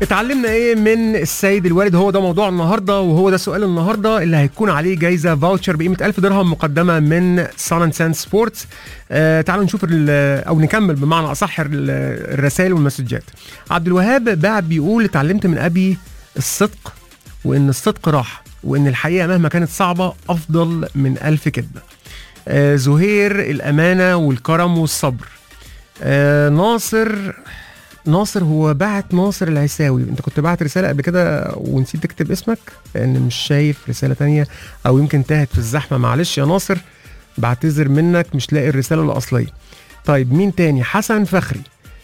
اتعلمنا ايه من السيد الوالد هو ده موضوع النهارده وهو ده سؤال النهارده اللي هيكون عليه جايزه فاوتشر بقيمه 1000 درهم مقدمه من سان سان سبورتس آه تعالوا نشوف او نكمل بمعنى اصح الرسائل والمسجات عبد الوهاب باع بيقول اتعلمت من ابي الصدق وان الصدق راحه وان الحقيقه مهما كانت صعبه افضل من ألف كذبه آه زهير الامانه والكرم والصبر آه ناصر ناصر هو بعت ناصر العساوي انت كنت بعت رساله قبل كده ونسيت تكتب اسمك لان مش شايف رساله تانية او يمكن تاهت في الزحمه معلش يا ناصر بعتذر منك مش لاقي الرساله الاصليه طيب مين تاني حسن فخري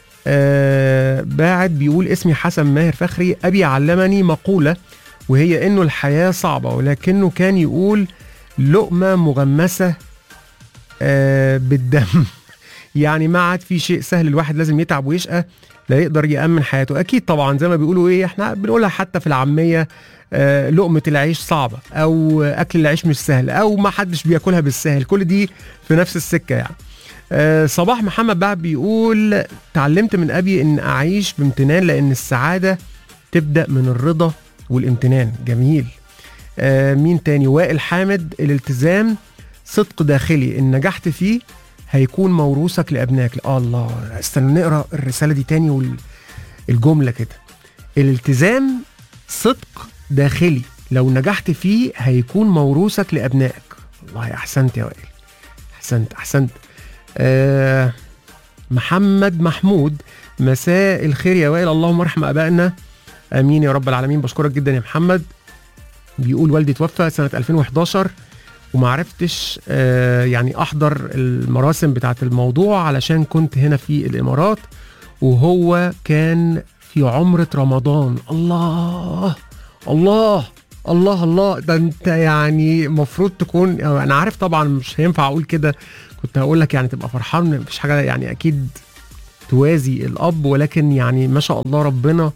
آه باعت بيقول اسمي حسن ماهر فخري ابي علمني مقوله وهي انه الحياه صعبه ولكنه كان يقول لقمه مغمسه آه بالدم يعني ما عاد في شيء سهل الواحد لازم يتعب ويشقى لا يقدر يأمن حياته أكيد طبعا زي ما بيقولوا إيه إحنا بنقولها حتى في العامية آه لقمة العيش صعبة أو أكل العيش مش سهل أو ما حدش بياكلها بالسهل كل دي في نفس السكة يعني آه صباح محمد بقى بيقول تعلمت من أبي إن أعيش بامتنان لأن السعادة تبدأ من الرضا والامتنان جميل آه مين تاني وائل حامد الالتزام صدق داخلي إن نجحت فيه هيكون موروثك لابنائك آه الله استنى نقرا الرساله دي تاني والجمله كده الالتزام صدق داخلي لو نجحت فيه هيكون موروثك لابنائك والله احسنت يا وائل احسنت احسنت آه محمد محمود مساء الخير يا وائل اللهم ارحم ابائنا امين يا رب العالمين بشكرك جدا يا محمد بيقول والدي توفى سنه 2011 وما عرفتش آه يعني احضر المراسم بتاعه الموضوع علشان كنت هنا في الامارات وهو كان في عمرة رمضان الله الله الله الله ده انت يعني المفروض تكون انا عارف طبعا مش هينفع اقول كده كنت هقول لك يعني تبقى فرحان مفيش حاجه يعني اكيد توازي الاب ولكن يعني ما شاء الله ربنا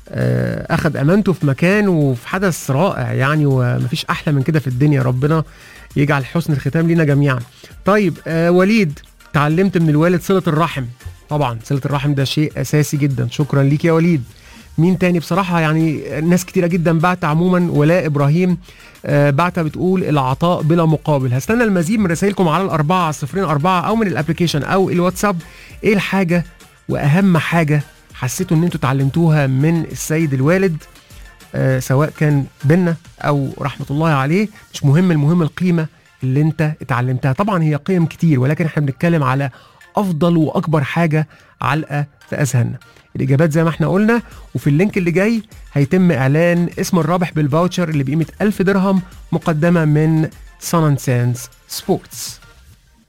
آه اخذ امانته في مكان وفي حدث رائع يعني ومفيش احلى من كده في الدنيا ربنا يجعل حسن الختام لينا جميعا طيب آه وليد تعلمت من الوالد صلة الرحم طبعا صلة الرحم ده شيء أساسي جدا شكرا ليك يا وليد مين تاني بصراحة يعني ناس كتيرة جدا بعت عموما ولاء إبراهيم آه بعتها بتقول العطاء بلا مقابل هستنى المزيد من رسائلكم على الأربعة صفرين أربعة أو من الأبليكيشن أو الواتساب إيه الحاجة وأهم حاجة حسيتوا إن أنتوا اتعلمتوها من السيد الوالد آه سواء كان بينا او رحمه الله عليه مش مهم المهم القيمه اللي انت اتعلمتها طبعا هي قيم كتير ولكن احنا بنتكلم على افضل واكبر حاجه علقه في اذهاننا الاجابات زي ما احنا قلنا وفي اللينك اللي جاي هيتم اعلان اسم الرابح بالفاوتشر اللي بقيمه 1000 درهم مقدمه من سان سانز سبورتس